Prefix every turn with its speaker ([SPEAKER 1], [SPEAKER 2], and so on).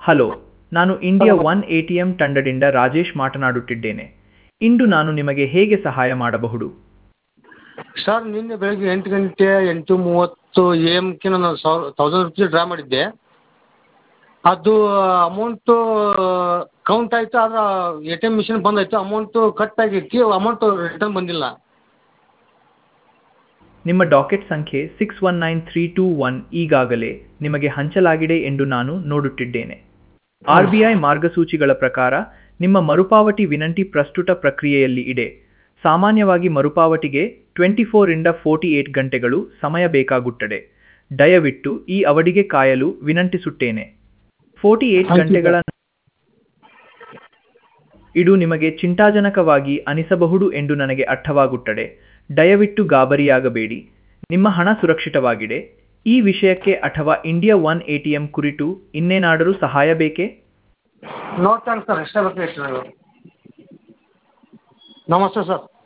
[SPEAKER 1] hello ನಾನು India one A T M ತಂಡದಿಂದ ರಾಜೇಶ್ ಮಾತನಾಡುತ್ತಿದ್ದೇನೆ ಇಂದು ನಾನು ನಿಮಗೆ ಹೇಗೆ ಸಹಾಯ ಮಾಡಬಹುದು
[SPEAKER 2] ಸರ್ ನಿನ್ನೆ ಬೆಳಗ್ಗೆ ಎಂಟು ಗಂಟೆ ಎಂಟು ಮೂವತ್ತು ಎ ಎಮ್ಗೆ ನಾನು ಸಾವಿರ ತೌಸಂಡ್ ರುಪೀಸ್ ಡ್ರಾ ಮಾಡಿದ್ದೆ ಅದು ಅಮೌಂಟು ಕೌಂಟ್ ಆಯಿತು ಆದ್ರೆ ಎ ಟಿ ಎಮ್ ಮಿಷಿನ್ ಬಂದ್ ಆಯಿತು ಅಮೌಂಟು ಕಟ್ ಆಗೈತಿ ಅಮೌಂಟು ರಿಟರ್ನ್ ಬಂದಿಲ್ಲ
[SPEAKER 1] ನಿಮ್ಮ ಡಾಕೆಟ್ ಸಂಖ್ಯೆ six one nine three two one ಈಗಾಗಲೇ ನಿಮಗೆ ಹಂಚಲಾಗಿದೆ ಎಂದು ನಾನು ನೋಡುತ್ತಿದ್ದೇನೆ ಆರ್ ಬಿ ಐ ಮಾರ್ಗಸೂಚಿಗಳ ಪ್ರಕಾರ ನಿಮ್ಮ ಮರುಪಾವತಿ ವಿನಂತಿ ಪ್ರಸ್ತುತ ಪ್ರಕ್ರಿಯೆಯಲ್ಲಿ ಇದೆ ಸಾಮಾನ್ಯವಾಗಿ ಮರುಪಾವತಿಗೆ ಟ್ವೆಂಟಿ ಫೋರಿಂದ ಫೋರ್ಟಿ ಏಟ್ ಗಂಟೆಗಳು ಸಮಯ ಬೇಕಾಗುತ್ತದೆ ದಯವಿಟ್ಟು ಈ ಅವಧಿಗೆ ಕಾಯಲು ವಿನಂತಿಸುತ್ತೇನೆ ಫೋರ್ಟಿ ಏಟ್
[SPEAKER 2] Thank you,
[SPEAKER 1] ಗಂಟೆಗಳ ಇದು ನಿಮಗೆ ಚಿಂತಾಜನಕವಾಗಿ ಅನಿಸಬಹುದು ಎಂದು ನನಗೆ ಅರ್ಥವಾಗುತ್ತದೆ ದಯವಿಟ್ಟು ಗಾಬರಿಯಾಗಬೇಡಿ ನಿಮ್ಮ ಹಣ ಸುರಕ್ಷಿತವಾಗಿದೆ ಈ ವಿಷಯಕ್ಕೆ ಅಥವಾ India one A T M ಕುರಿತು ಇನ್ನೇನಾದರೂ ಸಹಾಯ ಬೇಕೇ
[SPEAKER 2] ನೋ ಥ್ಯಾಂಕ್ಸ್ ಸರ್ ಇಷ್ಟೇ ಬೇಕಾಗಿತ್ತು ನನಗೆ ನಮಸ್ತೆ ಸರ್